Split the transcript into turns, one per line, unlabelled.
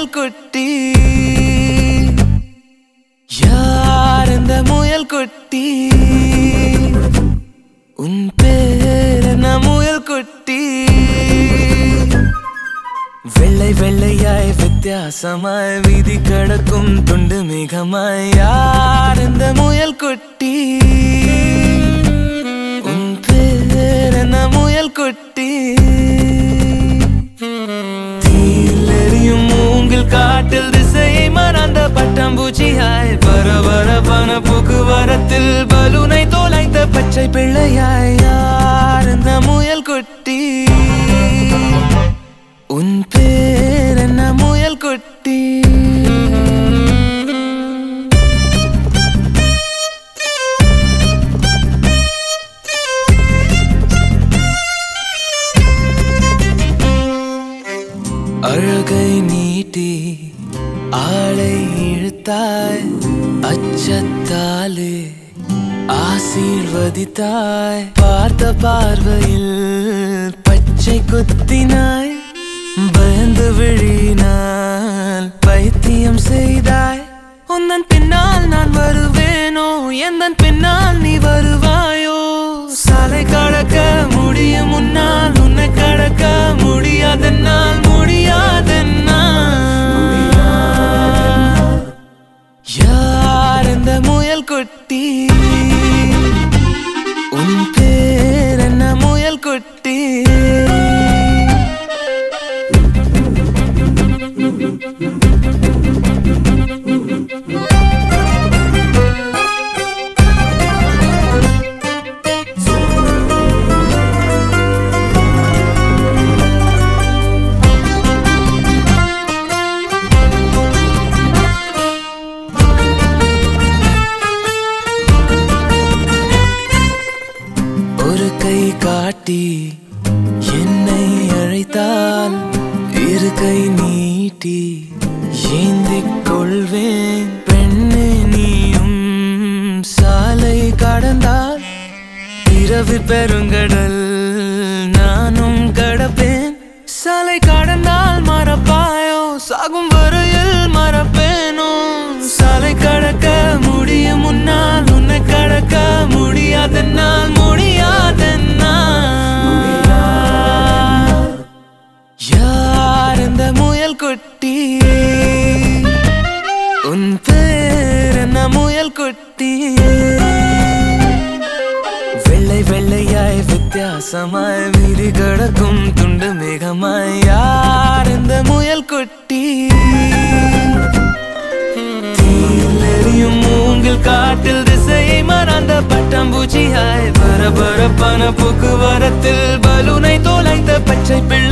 முயல் குட்டி யார் இந்த முயல் குட்டி உன் பேர் என்ன முயல் குட்டி வெள்ளை வெள்ளையாய் வித்தியாசமாய் வீதி கடக்கும் துண்டு மிகமாய் யார் இந்த முயல் குட்டி உன் பேர் என்ன முயல் குட்டி தீயில் எரியும் மூங்கில் காட்டில் திசையை மறந்த பட்டாம்பூச்சியாய் வர வர பண போக்குவரத்தில் பலூனை தோலைத்த பச்சை பிள்ளையாய் யார் இந்த முயல் குட்டி உன் பேர் என்ன முயல் குட்டி அழகை நீட்டி ஆளை இழுத்தாய் அச்சத்தாலே ஆசீர்வதித்தாய் பார்த்த பார்வையில் பச்சை குத்தினாய் பயந்து விழினால் பைத்தியம் செய்தாய் உந்தன் பின்னால் நான் வருவேனோ எந்தன் பின்னால் நீ வருவாயோ சாலை கடக்க முடியும் முன்னால் உன்னை கடக்க முடியாதென்னால் முடியாதென்னால் யார் இந்த முயல் குட்டி உன் பேர் என்ன முயல் குட்டி ஒரு கை காட்டி என்னை அழைத்தால் இரு கை நீட்டி ஏந்திக் கொள்வேன் பெண்ணே நீயும் சாலை கடந்தால் இரவு பெருங்கடல் நானும் கடப்பேன் சாலை கடந்தால் மறப்பாயோ சாகும் வரையில் மறப்பேனோ சாலை கடக்க முடியும் முன்னால் உன்னை கடக்க முடியாதென்னால் முடியாதென்னால் யார் இந்த முயல் குட்டி உன் பேர் என்ன முயல் குட்டி வெள்ளை வெள்ளையாய் வித்தியாசமாய் வீதி கடக்கும் துண்டு மேகமாய் யார் இந்த முயல் குட்டி தீயில் எரியும் மூங்கில் காட்டில் திசையை மறந்த பட்டாம்பூச்சியாய் பரபரப்பான போக்குவரத்தில் பலூனை தோலைத்த பச்சை பிள்ளை